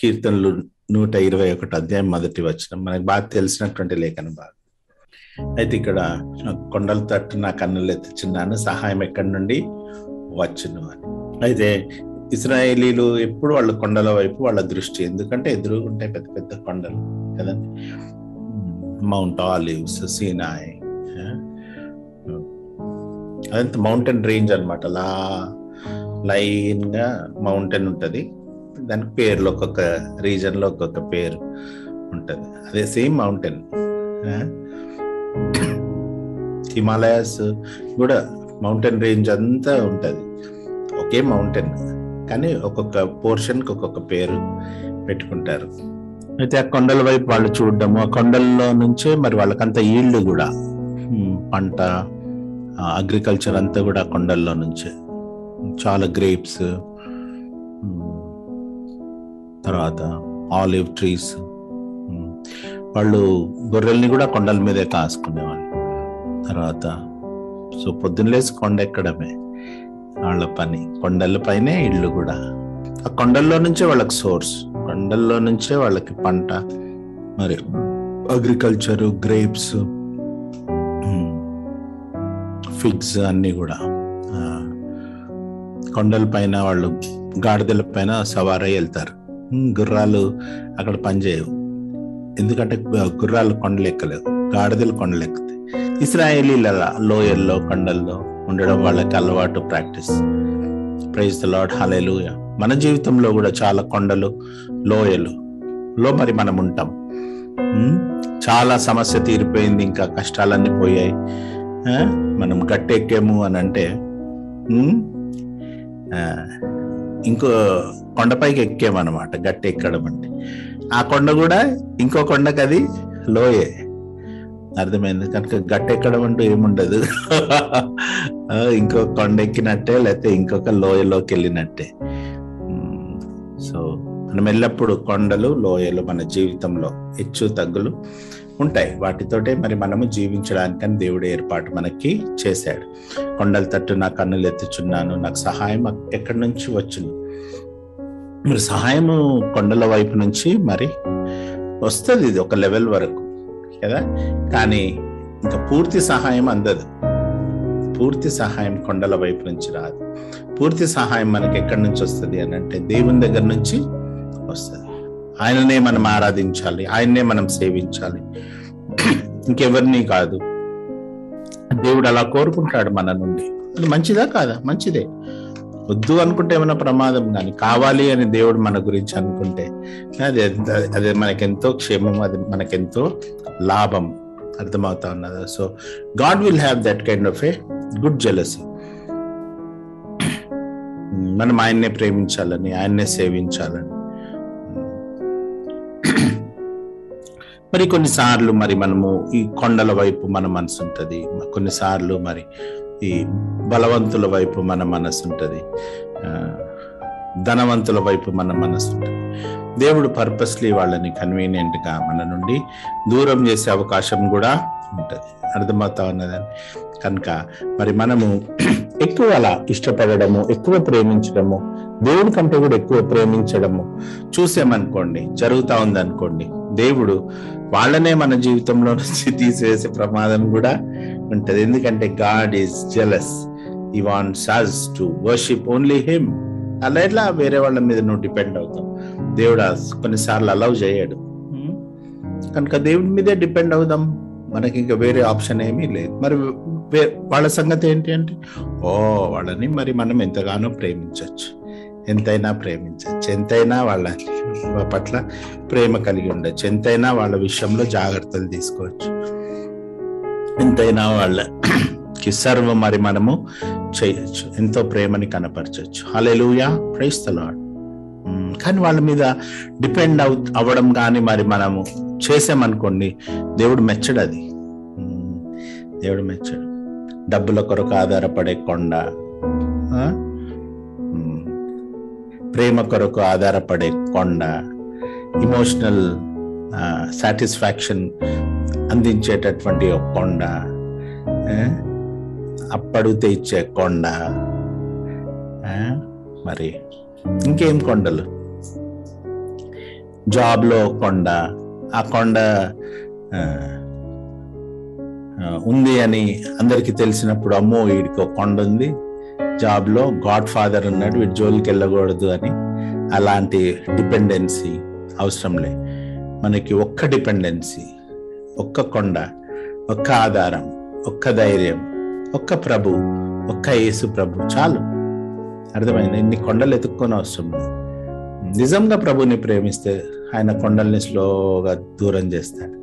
కీర్తనలు నూట ఇరవై ఒకటి అధ్యాయం మొదటి వచ్చిన మనకు బాగా తెలిసినటువంటి లేఖన బాగా అయితే ఇక్కడ కొండల తట్టు నా కన్నులు ఎత్తుచున్నాను సహాయం ఎక్కడి నుండి వచ్చును అని అయితే ఇస్రాయేలీలు ఎప్పుడు వాళ్ళ కొండల వైపు వాళ్ళ దృష్టి ఎందుకంటే ఎదురుగుంటాయి పెద్ద పెద్ద కొండలు కదండి మౌంట్ ఆలివ్స్ సీనాయ్ అదంతా మౌంటైన్ రేంజ్ అనమాట అలా లైన్ గా మౌంటైన్ ఉంటది దానికి పేర్లు ఒక్కొక్క రీజన్ లో ఒక్కొక్క పేరు ఉంటది అదే సేమ్ మౌంటైన్ హిమాలయాస్ కూడా మౌంటైన్ రేంజ్ అంతా ఉంటది ఒకే మౌంటైన్ కానీ ఒక్కొక్క పోర్షన్ కి ఒక్కొక్క పేరు పెట్టుకుంటారు అయితే ఆ కొండల వైపు వాళ్ళు చూడడము ఆ కొండల్లో నుంచే మరి వాళ్ళకంత ఈల్డ్ కూడా పంట అగ్రికల్చర్ అంతా కూడా కొండల్లో నుంచే చాలా గ్రేప్స్ తర్వాత ఆలివ్ ట్రీస్ వాళ్ళు గొర్రెల్ని కూడా కొండల మీదే కాసుకునేవాళ్ళు తర్వాత సో పొద్దున్న లేసి కొండ ఎక్కడమే వాళ్ళ పని కొండల పైనే ఇళ్ళు కూడా ఆ కొండల్లో నుంచే వాళ్ళకి సోర్స్ కొండల్లో నుంచే వాళ్ళకి పంట మరి అగ్రికల్చర్ గ్రేప్స్ ఫిగ్స్ అన్నీ కూడా కొండల పైన వాళ్ళు గాడిదల పైన సవారై వెళ్తారు గుర్రాలు అక్కడ పనిచేయవు ఎందుకంటే గుర్రాలు కొండలు ఎక్కలేవు గాడిదలు కొండలు ఎక్కుతాయి ఇస్రాయేలీల లోయల్లో కొండల్లో ఉండడం వాళ్ళకి అలవాటు practice praise the Lord hallelujah మన జీవితంలో కూడా చాలా కొండలు లోయలు లో మరి మనం ఉంటాం చాలా సమస్య తీరిపోయింది ఇంకా కష్టాలన్నీ పోయాయి మనం గట్టెక్కాము అని అంటే ఇంకో కొండపైకి ఎక్కామన్నమాట గట్టె ఎక్కడం అంటే ఆ కొండ కూడా ఇంకో కొండకి అది లోయే అర్థమైంది కనుక గట్టెక్కడం అంటూ ఏముండదు ఇంకో కొండ ఎక్కినట్టే లేకపోతే ఇంకొక లోయలోకి వెళ్ళినట్టే సో మనం ఎల్లప్పుడూ కొండలు లోయలు మన జీవితంలో హెచ్చు తగ్గులు ఉంటాయి వాటితోటే మరి మనము జీవించడానికని దేవుడు ఏర్పాటు మనకి చేశాడు కొండల తట్టు నా కన్నులు ఎత్తుచున్నాను నాకు సహాయం ఎక్కడి నుంచి వచ్చును మరి సహాయము కొండల వైపు నుంచి మరి వస్తుంది ఇది ఒక లెవెల్ వరకు కదా కానీ ఇంకా పూర్తి సహాయం అందదు పూర్తి సహాయం కొండల వైపు నుంచి రాదు పూర్తి సహాయం మనకి ఎక్కడి నుంచి వస్తుంది అని అంటే దేవుని దగ్గర నుంచి వస్తుంది ఆయననే మనం ఆరాధించాలి ఆయన్నే మనం సేవించాలి ఇంకెవరిని కాదు దేవుడు అలా కోరుకుంటాడు మన నుండి అది మంచిదా కాదా మంచిదే వద్దు అనుకుంటే ఏమైనా ప్రమాదం కానీ కావాలి అని దేవుడు మన గురించి అనుకుంటే అది అది మనకెంతో క్షేమం అది మనకెంతో లాభం అర్థమవుతా ఉన్నదా so God will have that kind of a good jealousy మనం ఆయన్నే ప్రేమించాలని ఆయన్నే సేవించాలని మరి కొన్నిసార్లు మరి మనము ఈ కొండల వైపు మన మనసు ఉంటుంది కొన్నిసార్లు మరి ఈ బలవంతుల వైపు మన మనసు ఉంటుంది ధనవంతుల వైపు మన మనసు ఉంటుంది దేవుడు పర్పస్లీ వాళ్ళని కన్వీనియంట్ గా మన నుండి దూరం చేసే అవకాశం కూడా ఉంటుంది అర్థమవుతా ఉన్నదని కనుక మరి మనము ఎక్కువ అలా ఇష్టపడము ఎక్కువ ప్రేమించడము దేవుడి కంటే కూడా ఎక్కువ ప్రేమించడము చూసామనుకోండి జరుగుతా ఉందనుకోండి దేవుడు వాళ్ళనే మన జీవితంలో నుంచి తీసివేసే ప్రమాదం కూడా ఉంటది ఎందుకంటే God is jealous he wants us to worship only him అలా ఎట్లా వేరే వాళ్ళ మీద నువ్వు డిపెండ్ అవుతావు దేవుడు కొన్నిసార్లు అలౌ చేయడు కనుక దేవుడి మీదే డిపెండ్ అవుదాం మనకి ఇంకా వేరే ఆప్షన్ ఏమీ లేదు మరి వాళ్ళ సంగతి ఏంటి అంటే ఓ వాళ్ళని మరి మనం ఎంతగానో ప్రేమించవచ్చు ఎంతైనా ప్రేమించవచ్చు ఎంతైనా వాళ్ళ పట్ల ప్రేమ కలిగి ఉండొచ్చు ఎంతైనా వాళ్ళ విషయంలో జాగ్రత్తలు తీసుకోవచ్చు ఎంతైనా వాళ్ళకి సర్వం మరి మనము చేయొచ్చు ఎంతో ప్రేమని కనపరచవచ్చు హలెలుయా ప్రైస్తలాడ్ కానీ వాళ్ళ మీద డిపెండ్ అవు అవ్వడం కానీ మరి మనము చేసామనుకోండి దేవుడు మెచ్చడు అది దేవుడు మెచ్చడు డబ్బుల కొరకు ఆధారపడే కొండ ప్రేమ కొరకు ఆధారపడే కొండ ఇమోషనల్ సాటిస్ఫాక్షన్ అందించేటటువంటి ఒక కొండ అప్పడితే ఇచ్చే కొండ మరి ఇంకేం కొండలు జాబ్లో కొండ ఆ కొండ ఆ, ఆ, ఉంది అని అందరికీ తెలిసినప్పుడు అమ్మో వీడికి ఒక కొండ ఉంది జాబ్లో గాడ్ ఫాదర్ ఉన్నాడు వీడి జోలికి వెళ్ళకూడదు అని అలాంటి డిపెండెన్సీ అవసరం లే మనకి ఒక్క డిపెండెన్సీ ఒక్క కొండ ఒక్క ఆధారం ఒక్క ధైర్యం ఒక్క ప్రభు ఒక్క యేసు ప్రభు చాలు అర్థమైంది ఇన్ని కొండలు ఎత్తుక్కొని అవసరం లేదు నిజంగా ప్రభుని ప్రేమిస్తే ఆయన కొండల్ని స్లోగా దూరం చేస్తాడు